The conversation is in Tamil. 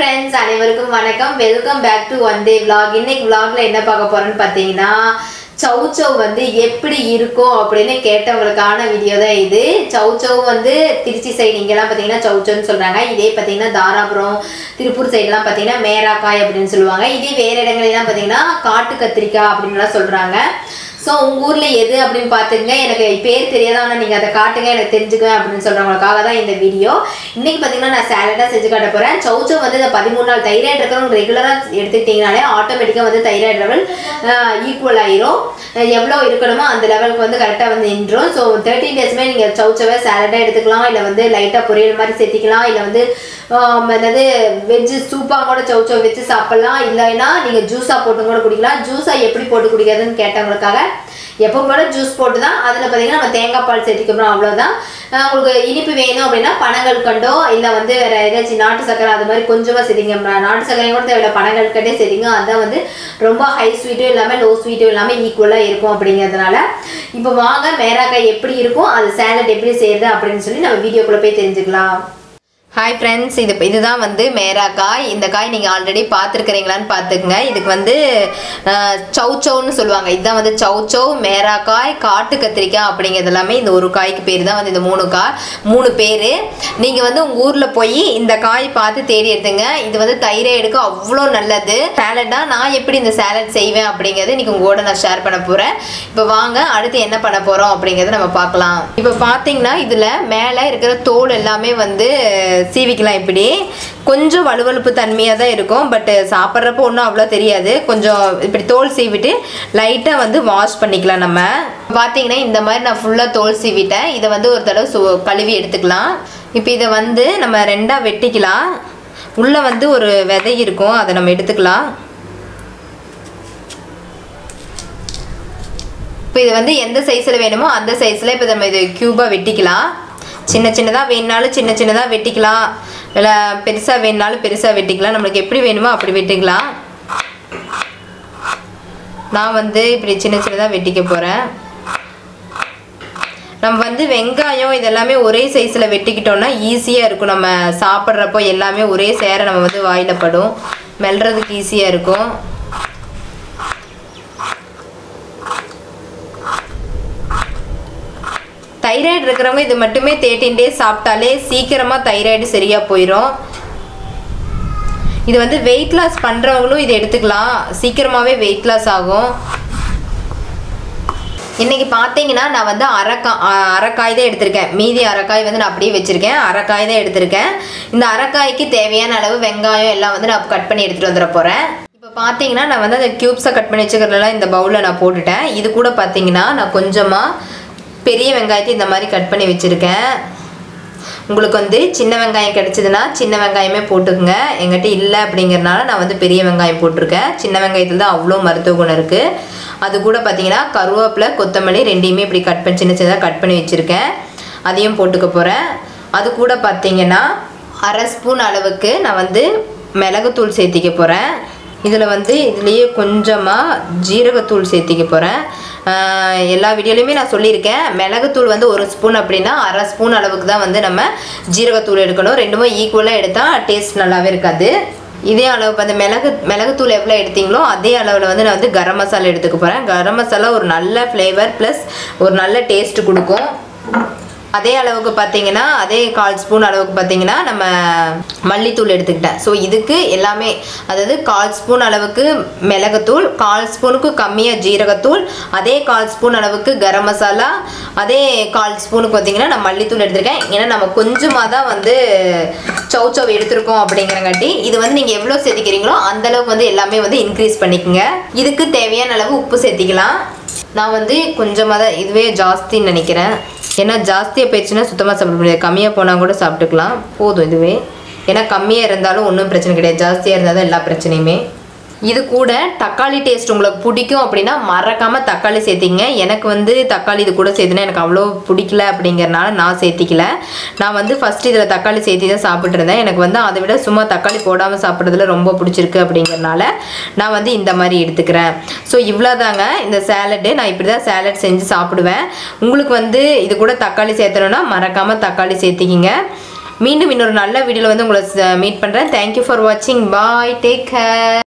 ஃப்ரெண்ட்ஸ் அனைவருக்கும் வணக்கம் welcome back to one day vlog இன்னைக்கு vlogல என்ன பார்க்க போறோம்னு பார்த்தீங்கன்னா சௌ சௌ வந்து எப்படி இருக்கும் அப்படின்னு கேட்டவங்களுக்கான வீடியோ தான் இது சௌ சௌ வந்து திருச்சி சைடு இங்கெல்லாம் பார்த்தீங்கன்னா சௌ சௌன்னு சொல்றாங்க இதே பார்த்தீங்கன்னா தாராபுரம் திருப்பூர் சைடுலாம் பார்த்தீங்கன்னா மேராக்காய் அப்படின்னு சொல்லுவாங்க இதே வேற இடங்கள்லாம் பார்த்தீங்கன்னா காட்டு கத்திரிக்காய் அப்படின்லாம் சொல்றாங்க ஸோ உங்கள் ஊரில் எது அப்படின்னு பார்த்துங்க எனக்கு பேர் தெரியாத ஆனால் நீங்கள் அதை காட்டுங்க எனக்கு தெரிஞ்சுக்குவேன் அப்படின்னு சொல்கிறவங்களுக்காக தான் இந்த வீடியோ இன்னைக்கு பார்த்தீங்கன்னா நான் சேலடாக செஞ்சு காட்ட போகிறேன் சௌச்சோ வந்து இந்த பதிமூணு நாள் தைராய்டு இருக்கிறவங்க ரெகுலராக எடுத்துக்கிட்டிங்கனாலே ஆட்டோமேட்டிக்காக வந்து தைராய்டு லெவல் ஈக்குவல் ஆயிரும் அஹ் எவ்வளோ இருக்கணுமோ அந்த லெவலுக்கு வந்து கரெக்டாக வந்து நின்றும் ஸோ தேர்ட்டின் டேஸ்மே நீங்கள் சௌச்சவை சேலடாக எடுத்துக்கலாம் இல்லை வந்து லைட்டாக பொரியல் மாதிரி சேர்த்திக்கலாம் இல்லை வந்து ஆம், என்னது வெஜ்ஜு சூப்பாக கூட சௌச்சோ வச்சு சாப்பிட்லாம் இல்லைன்னா நீங்கள் ஜூஸாக போட்டு கூட குடிக்கலாம் ஜூஸாக எப்படி போட்டு குடிக்கிறதுன்னு கேட்டவங்களுக்காக எப்பவும் போல ஜூஸ் போட்டு தான் அதில் பார்த்தீங்கன்னா நம்ம தேங்காய் பால் சேர்த்திக்கிறோம் அவ்வளோதான் அஹ் உங்களுக்கு இனிப்பு வேணும் அப்படின்னா பனங்கள் கண்டோ இல்லை வந்து வேற ஏதாச்சும் நாட்டு சக்கரை அது மாதிரி கொஞ்சமாக சேர்த்திங்க ம- நாட்டு சக்கரையும் கூட தேவையில்ல பனங்கள் கண்டே சேர்த்திங்க அதான் வந்து ரொம்ப ஹை ஸ்வீட்டும் இல்லாமல் லோ ஸ்வீட்டும் இல்லாமல் ஈக்குவலாக இருக்கும் அப்படிங்கிறதுனால இப்போ வாங்க மேராக்காய் எப்படி இருக்கும் அது சேலட் எப்படி செய்யுது அப்படின்னு சொல்லி நம்ம வீடியோக்குள்ளே போய் தெரிஞ்சுக்கலாம் ஹாய் ஃப்ரெண்ட்ஸ் இது இதுதான் வந்து மேராக்காய் இந்த காய் நீங்கள் ஆல்ரெடி பார்த்துருக்கிறீங்களான்னு பார்த்துக்குங்க இதுக்கு வந்து அஹ், சௌ சௌன்னு சொல்லுவாங்க இதுதான் வந்து சௌ சௌ மேராக்காய் காட்டு கத்திரிக்காய் அப்படிங்கிறது எல்லாமே இந்த ஒரு காய்க்கு பேர் தான் வந்து இந்த மூணு காய் மூணு பேர் நீங்கள் வந்து உங்கள் ஊரில் போய் இந்த காய் பார்த்து தேடி எடுத்துங்க இது வந்து தைராய்டுக்கு அவ்வளோ நல்லது சேலடாக நான் எப்படி இந்த சேலட் செய்வேன் அப்படிங்கிறது இன்னைக்கு உங்க கூட நான் ஷேர் பண்ண போகிறேன் இப்போ வாங்க அடுத்து என்ன பண்ண போகிறோம் அப்படிங்கிறத நம்ம பார்க்கலாம் இப்போ பார்த்தீங்கன்னா இதில் மேலே இருக்கிற தோல் எல்லாமே வந்து சீவிக்கலாம் இப்படி கொஞ்சம் வலுவழுப்பு தன்மையாக தான் இருக்கும் பட் சாப்பிட்றப்போ ஒன்றும் அவ்வளோ தெரியாது கொஞ்சம் இப்படி தோல் சீவிட்டு லைட்டாக வந்து வாஷ் பண்ணிக்கலாம் நம்ம பார்த்தீங்கன்னா இந்த மாதிரி நான் ஃபுல்லாக தோல் சீவிட்டேன் இதை வந்து ஒரு தடவை சு கழுவி எடுத்துக்கலாம் இப்போ இதை வந்து நம்ம ரெண்டாக வெட்டிக்கலாம் உள்ளே வந்து ஒரு விதை இருக்கும் அதை நம்ம எடுத்துக்கலாம் இப்போ இது வந்து எந்த சைஸில் வேணுமோ அந்த சைஸில் இப்போ நம்ம இது க்யூபாக வெட்டிக்கலாம் சின்ன சின்னதாக வேணுனாலும் சின்ன சின்னதாக வெட்டிக்கலாம் இல்லை பெருசாக வேணுனாலும் பெருசாக வெட்டிக்கலாம் நம்மளுக்கு எப்படி வேணுமோ அப்படி வெட்டிக்கலாம் நான் வந்து இப்படி சின்ன சின்னதாக வெட்டிக்க போகிறேன் நம்ம வந்து வெங்காயம் இதெல்லாமே ஒரே சைஸில் வெட்டிக்கிட்டோம்னா ஈஸியாக இருக்கும் நம்ம சாப்பிட்றப்போ எல்லாமே ஒரே சேர நம்ம வந்து வாயில் படும் மெல்றதுக்கு ஈஸியாக இருக்கும் தைராய்டு இருக்கிறவங்க இது மட்டுமே தேர்ட்டின் டேஸ் சாப்பிட்டாலே சீக்கிரமாக தைராய்டு சரியாக போயிடும் இது வந்து வெயிட் லாஸ் பண்ணுறவங்களும் இதை எடுத்துக்கலாம் சீக்கிரமாகவே வெயிட் லாஸ் ஆகும் இன்னைக்கு பார்த்தீங்கன்னா நான் வந்து அரைக்காய் அரைக்காய் தான் எடுத்திருக்கேன் மீதி அரைக்காய் வந்து நான் அப்படியே வச்சுருக்கேன் அரைக்காய் தான் எடுத்திருக்கேன் இந்த அரைக்காய்க்கு தேவையான அளவு வெங்காயம் எல்லாம் வந்து நான் கட் பண்ணி எடுத்துகிட்டு வந்துட போகிறேன் இப்போ பார்த்தீங்கன்னா நான் வந்து அந்த க்யூப்ஸை கட் பண்ணி வச்சுக்கிறதெல்லாம் இந்த பவுலில் நான் போட்டுட்டேன் இது கூட பார்த்தீங்கன்னா நான் கொஞ்சமாக பெரிய வெங்காயத்தை இந்த மாதிரி கட் பண்ணி வச்சுருக்கேன் உங்களுக்கு வந்து சின்ன வெங்காயம் கிடைச்சதுன்னா சின்ன வெங்காயமே போட்டுக்குங்க எங்கிட்ட இல்லை அப்படிங்கிறனால நான் வந்து பெரிய வெங்காயம் போட்டிருக்கேன் சின்ன வெங்காயத்தில் தான் அவ்வளோ மருத்துவ குணம் இருக்குது அது கூட பார்த்தீங்கன்னா கருவேப்பிலை கொத்தமல்லி ரெண்டையுமே இப்படி கட் பண்ணி சின்ன சின்னதாக கட் பண்ணி வச்சுருக்கேன் அதையும் போட்டுக்க போகிறேன் அது கூட பார்த்தீங்கன்னா அரை ஸ்பூன் அளவுக்கு நான் வந்து மிளகுத்தூள் சேர்த்திக்க போகிறேன் இதில் வந்து இதுலேயே கொஞ்சமாக ஜீரகத்தூள் சேர்த்திக்க போகிறேன் எல்லா வீடியோலையுமே நான் சொல்லியிருக்கேன் மிளகுத்தூள் வந்து ஒரு ஸ்பூன் அப்படின்னா அரை ஸ்பூன் அளவுக்கு தான் வந்து நம்ம ஜீரகத்தூள் எடுக்கணும் ரெண்டுமே ஈக்குவலாக எடுத்தால் டேஸ்ட் நல்லாவே இருக்காது இதே அளவு அந்த மிளகு மிளகுத்தூள் எவ்வளோ எடுத்தீங்களோ அதே அளவில் வந்து நான் வந்து கரம் மசாலா எடுத்துக்க போகிறேன் கரம் மசாலா ஒரு நல்ல ஃப்ளேவர் ப்ளஸ் ஒரு நல்ல டேஸ்ட் கொடுக்கும் அதே அளவுக்கு பார்த்தீங்கன்னா அதே கால் ஸ்பூன் அளவுக்கு பார்த்தீங்கன்னா நம்ம மல்லித்தூள் எடுத்துக்கிட்டேன் ஸோ இதுக்கு எல்லாமே அதாவது கால் ஸ்பூன் அளவுக்கு மிளகுத்தூள் கால் ஸ்பூனுக்கு கம்மியாக ஜீரகத்தூள் அதே கால் ஸ்பூன் அளவுக்கு கரம் மசாலா அதே கால் ஸ்பூனுக்கு பார்த்தீங்கன்னா நான் மல்லித்தூள் எடுத்திருக்கேன் ஏன்னா நம்ம கொஞ்சமாக தான் வந்து சௌ சௌ எடுத்திருக்கோம் அப்படிங்கிறங்காட்டி இது வந்து நீங்கள் எவ்வளோ சேர்த்திக்கிறீங்களோ அந்த அளவுக்கு வந்து எல்லாமே வந்து இன்க்ரீஸ் பண்ணிக்கோங்க இதுக்கு தேவையான அளவு உப்பு சேர்த்திக்கலாம் நான் வந்து கொஞ்சமாக தான் இதுவே ஜாஸ்தின்னு நினைக்கிறேன் ஏன்னா ஜாஸ்தியாக போயிடுச்சுன்னா சுத்தமாக சாப்பிட முடியாது கம்மியாக போனால் கூட சாப்பிட்டுக்கலாம் போதும் இதுவே ஏன்னா கம்மியாக இருந்தாலும் ஒன்றும் பிரச்சனை கிடையாது ஜாஸ்தியாக இருந்தால் தான் எல்லா பிரச்சனையுமே இது கூட தக்காளி டேஸ்ட் உங்களுக்கு பிடிக்கும் அப்படின்னா மறக்காமல் தக்காளி சேர்த்திங்க எனக்கு வந்து தக்காளி இது கூட சேர்த்துனா எனக்கு அவ்வளோ பிடிக்கல அப்படிங்கிறனால நான் சேர்த்திக்கல நான் வந்து ஃபஸ்ட்டு இதில் தக்காளி சேர்த்தி தான் சாப்பிட்டு இருந்தேன் எனக்கு வந்து அதை விட சும்மா தக்காளி போடாமல் சாப்பிட்றதுல ரொம்ப பிடிச்சிருக்கு அப்படிங்கிறனால நான் வந்து இந்த மாதிரி எடுத்துக்கிறேன் ஸோ இவ்வளோதாங்க இந்த சேலட்டு நான் இப்படி தான் சேலட் செஞ்சு சாப்பிடுவேன் உங்களுக்கு வந்து இது கூட தக்காளி சேர்த்தணும்னா மறக்காமல் தக்காளி சேர்த்திக்கிங்க மீண்டும் இன்னொரு நல்ல வீடியோவில் வந்து உங்களை மீட் பண்ணுறேன் தேங்க்யூ ஃபார் வாட்சிங் பாய் டேக் கேர்